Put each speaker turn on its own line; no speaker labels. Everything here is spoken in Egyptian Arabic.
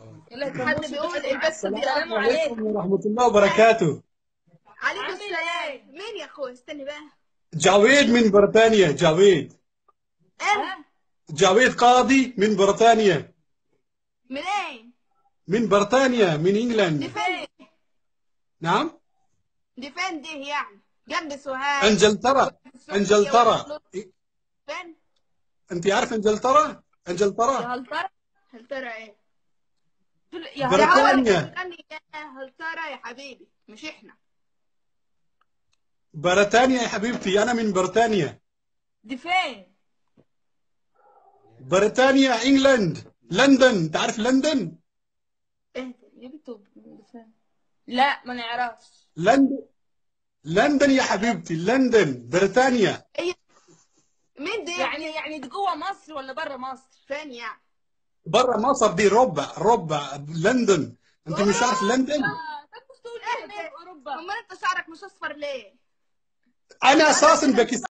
حد بيقول البس
السلام
بيقول
عليكم ورحمة الله وبركاته
عليكم
عامل
السلام
إيه؟
مين يا اخوي استني بقى
جاويد من بريطانيا جاويد
انا
جاويد قاضي من بريطانيا
منين
من بريطانيا من
دي
انجلند
فين
نعم
دي فين دي يعني جنب سوهاج
انجلترا انجلترا
فين
انت عارف انجلترا انجلترا
هل ترى
هل ترى ايه
يا
برا-
هل
يا هو
بريطانيا.
اللي بيغني يا هل ترى يا حبيبي مش احنا
بريطانيا يا حبيبتي انا من بريطانيا
دي فين
بريطانيا انجلند لندن تعرف لندن
ايه
جبته دي فين لا ما نعرفش
لندن لندن يا حبيبتي لندن بريطانيا
مين دي
يعني يعني دي جوه مصر ولا بره مصر
فين يعني
برا مصر دي ربع ربع لندن انت مش عارف لندن
آه، طب مش تقول ايه في اوروبا
امال انت شعرك مش اصفر ليه
انا اساسا باكستاني